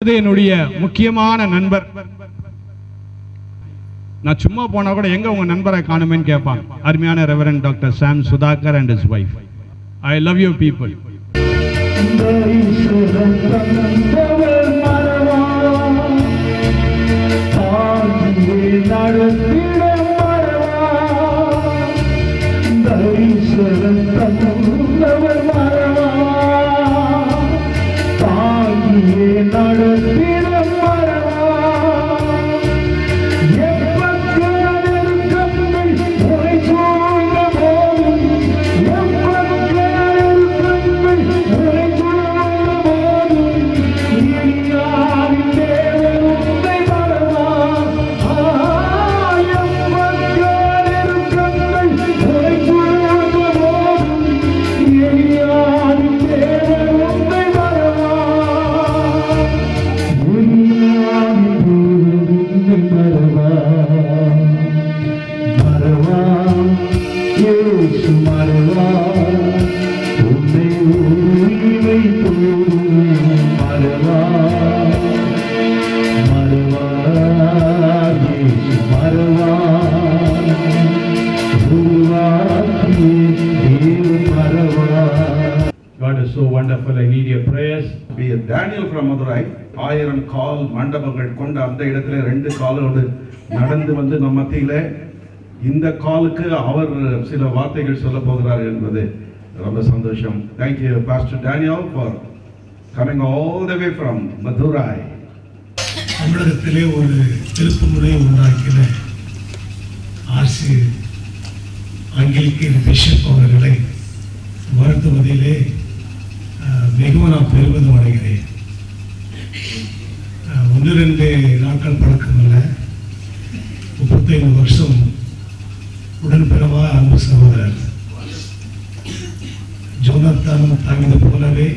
இது என்னுடைய முக்கியமான நண்பர் நான் சும்மா போனா கூட எங்க உங்க நண்பரை காணுமேன்னு கேட்பாங்க அருமையான reverend doctor Sam Sudhakar and is wife I love you people God is so wonderful. I need your prayers. be a Daniel from Madurai ஆயிரம் கால் மண்டபங்கள் கொண்ட அந்த இடத்துல ரெண்டு காலோடு நடந்து வந்து நம் மத்தியில இந்த காலுக்கு அவர் சில வார்த்தைகள் சொல்ல போகிறார் என்பது ரொம்ப சந்தோஷம் thank you pastor Daniel for coming all the way from Madurai தமிழகத்திலே ஒரு திருப்புமுறை உண்டாக்கின ஆர்சி ஆங்கிலிக்கன் பிஷப் அவர்களை வாழ்த்துவதிலே அஹ், மிகவும் நான் பெருமிதம் அடைகிறேன் அஹ், ஒன்று ரெண்டு நாட்கள் பழக்கம் இல்லை முப்பத்தைந்து வருஷம் உடன்பிறவா அன்பு சகோதரர் ஜோனத்தான் தாங்கியது போலவே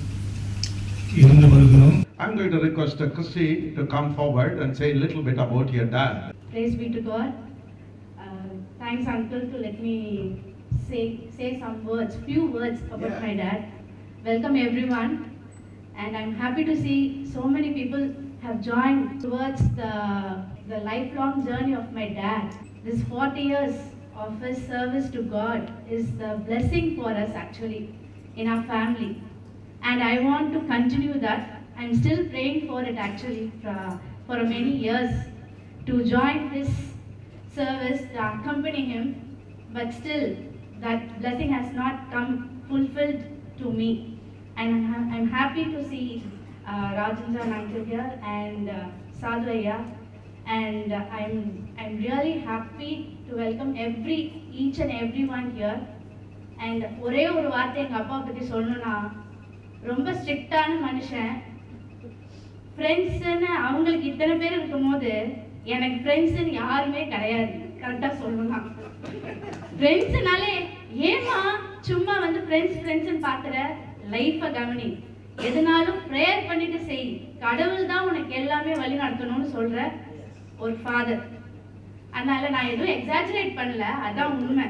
இருந்து வருகிறோம் I'm going to request uh, Christy to come forward and say a little bit about your dad. Praise be to God. Uh, thanks, Uncle, to let me say say some words, few words about Yeah. my dad. Welcome, everyone, and I'm happy to see so many people have joined towards the the lifelong journey of my dad. This 40 years of his service to God is the blessing for us actually in our family, and I want to continue that. I'm still praying for it actually for, for many years to join this service, to accompany him, but still that blessing has not come fulfilled to me. And I'm ha- I'm happy to see uh, Rajendra Uncle here and uh, Sadhu Ayya. and uh, I'm, I'm really happy to welcome every, each and everyone here. And ஒரே ஒரு வார்த்தை எங்கள் அப்பா பற்றி சொல்லணும்னா ரொம்ப ஸ்ட்ரிக்டான மனுஷன் ஃப்ரெண்ட்ஸ்ன்னு அவங்களுக்கு இத்தனை பேர் இருக்கும்போது எனக்கு ஃப்ரெண்ட்ஸ்ன்னு யாருமே கிடையாது கரெக்டாக சொல்லலாம் ஃப்ரெண்ட்ஸ்னாலே ஏமா சும்மா வந்து ஃப்ரெண்ட்ஸ் ஃப்ரெண்ட்ஸ்னு பார்க்குற லைஃப்பை கவனி எதுனாலும் ப்ரேயர் பண்ணிட்டு செய் கடவுள் தான் உனக்கு எல்லாமே வழி நடத்தணும்னு சொல்ற ஒரு ஃபாதர் அதனால நான் எதுவும் எக்ஸாஜரேட் பண்ணல அதான் உண்மை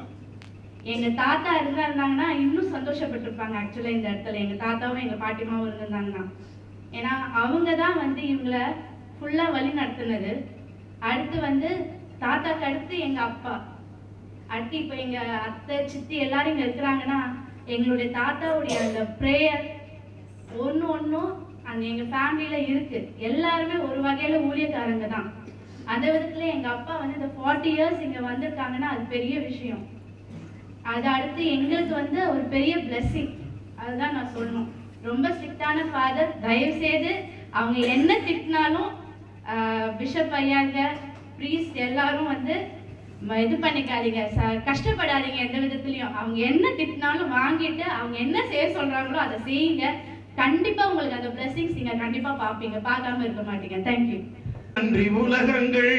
எங்க தாத்தா இருந்தாங்கன்னா இன்னும் சந்தோஷப்பட்டிருப்பாங்க ஆக்சுவலா இந்த இடத்துல எங்க தாத்தாவும் எங்க பாட்டிமாவும் இருந்திருந்தாங்கன்னா ஏன்னா அவங்க தான் வந்து இவங்கள ஃபுல்லா வழி நடத்துனது அடுத்து வந்து தாத்தாக்கு அடுத்து எங்க அப்பா அடுத்து இப்போ எங்க அத்தை சித்தி எல்லாரும் இங்க இருக்கிறாங்கன்னா எங்களுடைய தாத்தாவுடைய அந்த ப்ரேயர் ஒன்று ஒன்றும் அந்த எங்க ஃபேமிலியில இருக்கு எல்லாருமே ஒரு வகையில ஊழியக்காரங்க தான் அந்த விதத்துல எங்க அப்பா வந்து இந்த ஃபார்ட்டி இயர்ஸ் இங்க வந்திருக்காங்கன்னா அது பெரிய விஷயம் அது அடுத்து எங்களுக்கு வந்து ஒரு பெரிய blessing அதுதான் நான் சொல்லணும் ரொம்ப ஸ்ட்ரிக்டான ஃபாதர் தயவு செய்து அவங்க என்ன திட்டினாலும் பிஷப் ஐயாங்க ப்ரீஸ்ட் எல்லாரும் வந்து ம- இது பண்ணிக்காதீங்க ச- கஷ்டப்படாதீங்க எந்த விதத்துலயும் அவங்க என்ன திட்டினாலும் வாங்கிட்டு அவங்க என்ன செய்ய சொல்றாங்களோ அதை செய்யுங்க கண்டிப்பா உங்களுக்கு அந்த blessings நீங்க கண்டிப்பா பாப்பீங்க பார்க்காம இருக்க மாட்டீங்க தேங்க்யூ நன்றி உலகங்கள்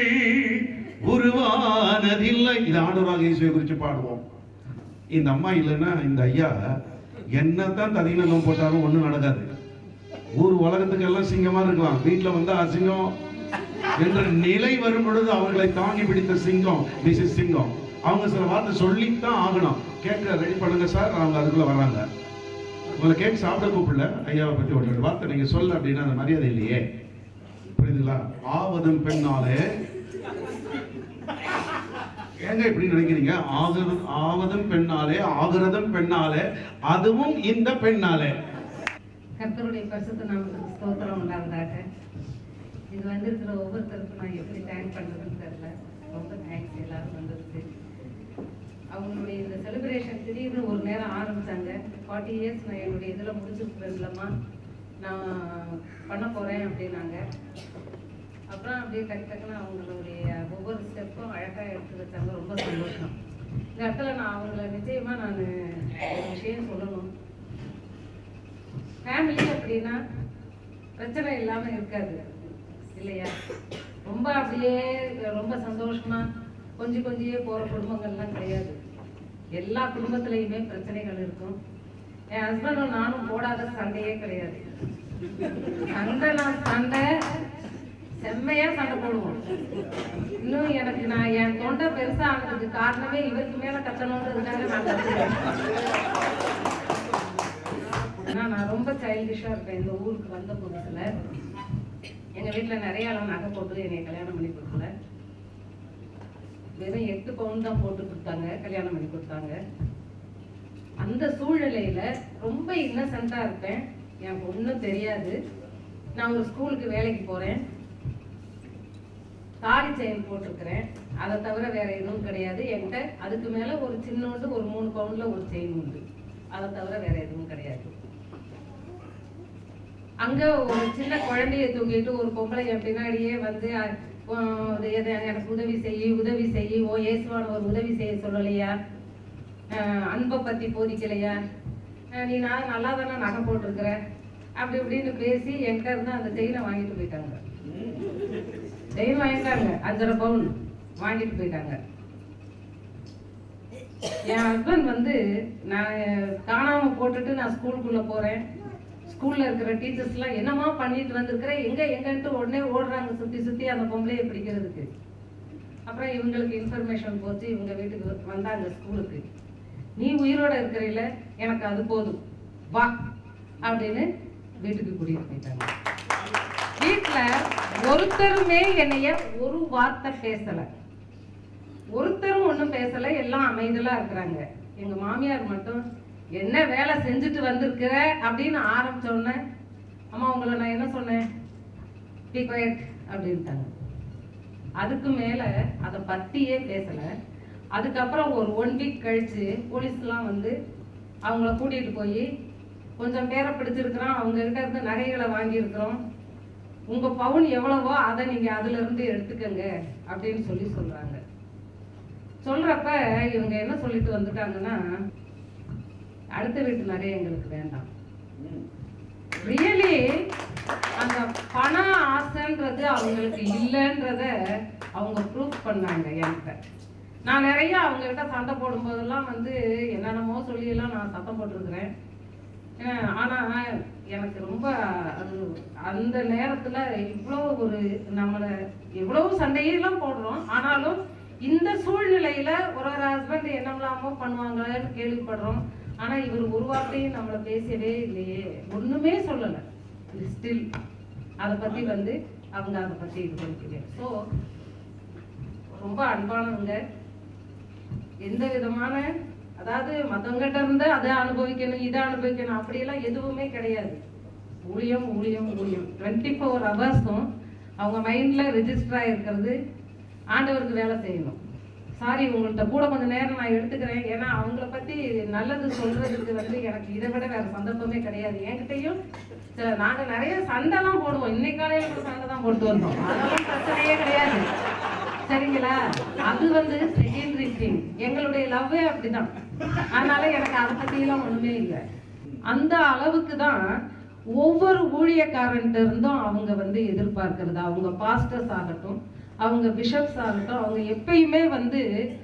உருவானதில்லை இது ஆண்டவராக இயேசுவை குறித்து பாடுவோம் இந்த அம்மா இல்லைன்னா இந்த ஐயா என்னதான் ததியில நோய் போட்டாலும் ஒண்ணும் நடக்காது ஊர் உலகத்துக்கு எல்லாம் சிங்கமா இருக்கலாம் வீட்டுல வந்து அசிங்கம் என்ற நிலை வரும் பொழுது அவர்களை தாங்கி பிடித்த சிங்கம் திஸ் இஸ் சிங்கம் அவங்க சில வார்த்தை சொல்லித்தான் ஆகணும் கேட்க ரெடி பண்ணுங்க சார் அவங்க அதுக்குள்ள வர்றாங்க உங்களை கேக் சாப்பிட கூப்பிடல ஐயாவை பத்தி ஒரு ரெண்டு வார்த்தை நீங்க சொல்ல அப்படின்னா அந்த மரியாதை இல்லையே புரியுதுங்களா ஆவதும் பெண்ணாலே ஏங்க இப்படி நினைக்கிறீங்க ஆகுறது ஆவதும் பெண்ணாலே ஆகுறதும் பெண்ணாலே அதுவும் இந்த பெண்ணாலே கர்த்தருடைய பரிசுத்த நாமத்துக்கு ஸ்தோத்திரம் உண்டாவதாக இது வந்திருக்கிற ஒவ்வொருத்தருக்கும் நான் எப்படி தேங்க் பண்றதுன்னு தெரியல ரொம்ப தேங்க்ஸ் எல்லாரும் வந்ததுக்கு அவங்களுடைய இந்த செலிப்ரேஷன் திடீர்னு ஒரு நேரம் ஆரம்பிச்சாங்க ஃபார்ட்டி இயர்ஸ் நான் என்னுடைய இதில் முடிச்சிருக்கிறேன்லம்மா நான் பண்ண போகிறேன் அப்படின்னாங்க அப்புறம் அப்படியே டக்கு டக்குன்னு அவங்களுடைய ஒவ்வொரு ஸ்டெப்பும் அழகாக எடுத்து வச்சாங்க ரொம்ப சந்தோஷம் இந்த இடத்துல நான் அவங்கள நிச்சயமாக நான் ஒரு விஷயம் சொல்லணும் ஃபேமிலி அப்படின்னா பிரச்சனை இல்லாம இருக்காது இல்லையா ரொம்ப அப்படியே ரொம்ப சந்தோஷமா கொஞ்சம் கொஞ்சியே போற குடும்பங்கள்லாம் கிடையாது எல்லா குடும்பத்திலையுமே பிரச்சனைகள் இருக்கும் என் ஹஸ்பண்டும் நானும் போடாத சண்டையே கிடையாது சண்டை நான் சண்டை செம்மையா சண்டை போடுவோம் இன்னும் எனக்கு நான் என் தொண்டை பெருசா ஆனதுக்கு காரணமே இவருக்கு மேல கத்தணுன்றதுக்காக நான் கத்துக்கிறேன் ஆனா நான் ரொம்ப சைல்டிஷா இருப்பேன் இந்த ஊருக்கு வந்த புதுசுல எங்க வீட்ல நிறைய அளவு நகை போட்டு என்னை கல்யாணம் பண்ணி கொடுக்கல வெறும் எட்டு பவுன் தான் போட்டு கொடுத்தாங்க கல்யாணம் பண்ணி கொடுத்தாங்க அந்த சூழ்நிலையில ரொம்ப இன்னசென்ட்டா இருப்பேன் எனக்கு ஒண்ணும் தெரியாது நான் ஒரு ஸ்கூலுக்கு வேலைக்கு போறேன் தாலி செயின் போட்டிருக்கிறேன் அதை தவிர வேற எதுவும் கிடையாது என்கிட்ட அதுக்கு மேல ஒரு சின்னோண்டு ஒரு மூணு பவுண்ட்ல ஒரு செயின் உண்டு அதை தவிர வேற எதுவும் கிடையாது அங்க ஒரு சின்ன குழந்தைய தூக்கிட்டு ஒரு பொம்பளை என் பின்னாடியே வந்து அஹ், உம், இது எது எனக்கு உதவி செய் உதவி செய் ஓ இயேசுவான ஒரு உதவி செய்ய சொல்லலையா அஹ், அன்பை பத்தி போதிக்கலையா அஹ், நீ நான் நல்லா தானே நகை போட்டிருக்கிற அப்படி இப்படின்னு பேசி என்கிட்ட இருந்து அந்த செயினை வாங்கிட்டு போயிட்டாங்க செயின் வாங்கிட்டாங்க அஞ்சரை பவுன் வாங்கிட்டு போயிட்டாங்க என் ஹஸ்பண்ட் வந்து நான் காணாம போட்டுட்டு நான் ஸ்கூலுக்குள்ள போறேன் ஸ்கூல்ல இருக்கிற டீச்சர்ஸ் எல்லாம் என்னமா பண்ணிட்டு வந்திருக்கிற எங்க எங்கன்ட்டு உடனே ஓடுறாங்க சுத்தி சுத்தி அந்த பொம்பளையை பிடிக்கிறதுக்கு அப்புறம் இவங்களுக்கு இன்ஃபர்மேஷன் போச்சு இவங்க வீட்டுக்கு வந்தாங்க ஸ்கூலுக்கு நீ உயிரோட இருக்கிறீல எனக்கு அது போதும் வா அப்படின்னு வீட்டுக்கு கூட்டிட்டு போயிட்டாங்க வீட்டுல ஒருத்தருமே என்னைய ஒரு வார்த்தை பேசல ஒருத்தரும் ஒண்ணும் பேசல எல்லாம் அமைதலா இருக்கிறாங்க எங்க மாமியார் மட்டும் என்ன வேலை செஞ்சுட்டு வந்திருக்கிற அப்படின்னு ஆரம்பிச்ச உடனே அம்மா உங்களை நான் என்ன சொன்னேன் பி குவைட் அப்படின்ட்டாங்க அதுக்கு மேல அதை பத்தியே பேசல அதுக்கப்புறம் ஒரு ஒன் வீக் கழிச்சு போலீஸ்லாம் வந்து அவங்கள கூட்டிட்டு போய் கொஞ்சம் பேரை பிடிச்சிருக்கிறோம் அவங்க கிட்ட இருந்து நகைகளை வாங்கியிருக்கிறோம் உங்க பவுன் எவ்வளவோ அதை நீங்க அதுல இருந்து எடுத்துக்கங்க அப்படின்னு சொல்லி சொல்றாங்க சொல்றப்ப இவங்க என்ன சொல்லிட்டு வந்துட்டாங்கன்னா அடுத்த வீட்டு நகை எங்களுக்கு வேண்டாம் ரியலி அந்த பண ஆசைன்றது அவங்களுக்கு இல்லைன்றத அவங்க ப்ரூஃப் பண்ணாங்க என்கிட்ட நான் நிறைய அவங்க கிட்ட சண்டை போடும்போதெல்லாம் வந்து என்னென்னமோ சொல்லியெல்லாம் நான் சத்தம் போட்டிருக்கிறேன் அஹ் ஆனா எனக்கு ரொம்ப அது அந்த நேரத்துல இவ்வளோ ஒரு நம்மள எவ்வளவு சண்டையெல்லாம் போடுறோம் ஆனாலும் இந்த சூழ்நிலையில ஒரு ஒரு ஹஸ்பண்ட் என்னமில்லாமோ பண்ணுவாங்கன்னு கேள்விப்படுறோம் ஆனா இவர் ஒரு வார்த்தையும் நம்மள பேசவே இல்லையே ஒண்ணுமே சொல்லல ஸ்டில் அதை பத்தி வந்து அவங்க அதை பத்தி இது பண்ணிக்கல ஸோ ரொம்ப அன்பானவங்க எந்த விதமான அதாவது மத்தவங்கிட்ட இருந்து அதை அனுபவிக்கணும் இதை அனுபவிக்கணும் அப்படியெல்லாம் எதுவுமே கிடையாது ஊழியம் ஊழியம் ஊழியம் டுவெண்ட்டி ஃபோர் ஹவர்ஸும் அவங்க மைண்ட்ல ரெஜிஸ்டர் ஆயிருக்கிறது ஆண்டவருக்கு வேலை செய்யணும் சாரி உங்கள்கிட்ட கூட கொஞ்ச நேரம் நான் எடுத்துக்கிறேன் ஏன்னா அவங்கள பத்தி நல்லது சொல்றதுக்கு வந்து எனக்கு இதை விட வேற சந்தர்ப்பமே கிடையாது என்கிட்டயும் சில நாங்க நிறைய சண்டைலாம் போடுவோம் இன்னைக்கு காலையில கூட சண்டை தான் போட்டு வந்தோம் அதெல்லாம் பிரச்சனையே கிடையாது சரிங்களா அது வந்து செகண்டரி திங் எங்களுடைய லவ்வே அப்படிதான் அதனால எனக்கு அதை பத்தியெல்லாம் ஒண்ணுமே இல்லை அந்த அளவுக்கு தான் ஒவ்வொரு ஊழியக்காரன்ட்ட இருந்தும் அவங்க வந்து எதிர்பார்க்கிறது அவங்க பாஸ்டர்ஸ் ஆகட்டும் அவங்க பிஷப்ஸ் ஆகட்டும் அவங்க எப்பயுமே வந்து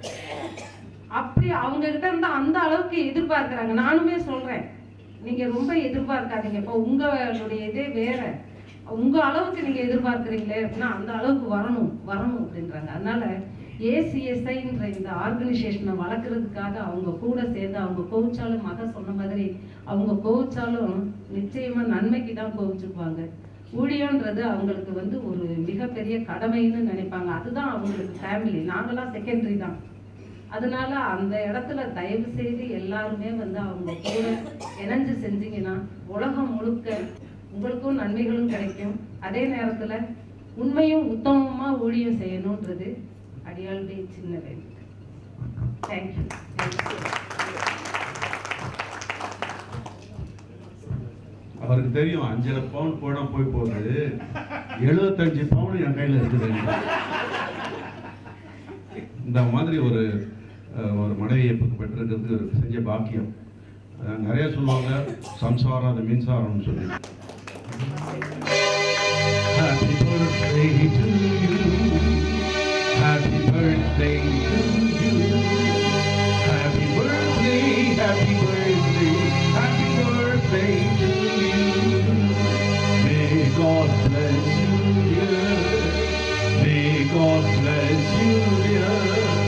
அப்படி அவங்க கிட்ட இருந்து அந்த அளவுக்கு எதிர்பார்க்கறாங்க நானுமே சொல்றேன் நீங்க ரொம்ப எதிர்பார்க்காதீங்க இப்போ உங்களுடைய இதே வேற உங்க அளவுக்கு நீங்க எதிர்பார்க்கறீங்களே அப்படின்னா அந்த அளவுக்கு வரணும் வரணும் அப்படின்றாங்க அதனால ஏசிஎஸ்ஐன்ற இந்த ஆர்கனைசேஷனை வளர்க்குறதுக்காக அவங்க கூட சேர்ந்து அவங்க கோவிச்சாலும் மத சொன்ன மாதிரி அவங்க கோவிச்சாலும் நிச்சயமா நன்மைக்கு தான் கோவிச்சுக்குவாங்க ஊழியன்றது அவங்களுக்கு வந்து ஒரு மிகப்பெரிய கடமைன்னு நினைப்பாங்க அதுதான் அவங்களுக்கு ஃபேமிலி நாங்களாம் செகண்டரி தான் அதனால அந்த இடத்துல தயவு செய்து எல்லாருமே வந்து அவங்க கூட இணைஞ்சு செஞ்சீங்கன்னா உலகம் முழுக்க உங்களுக்கும் நன்மைகளும் கிடைக்கும் அதே நேரத்துல உண்மையும் உத்தமமா ஊழியம் செய்யணுன்றது அடியாளுடைய சின்ன வேண்டுதல் தேங்க்யூ அவருக்கு தெரியும் அஞ்சரை பவுன் போட போய் போகுது எழுபத்தஞ்சு பவுன் என் கையில் இருக்குது இந்த மாதிரி ஒரு அஹ், ஒரு மனைவியை பெ- பெற்றிருக்கிறது ஒரு செஞ்ச பாக்கியம் அஹ், நிறைய சொல்லுவாங்க சம்சாரம் அது மின்சாரம்னு சொல்லி Happy birthday to you. Happy birthday to you. Happy birthday, happy birthday, happy birthday to you. May God bless you, dear. May God bless you, dear.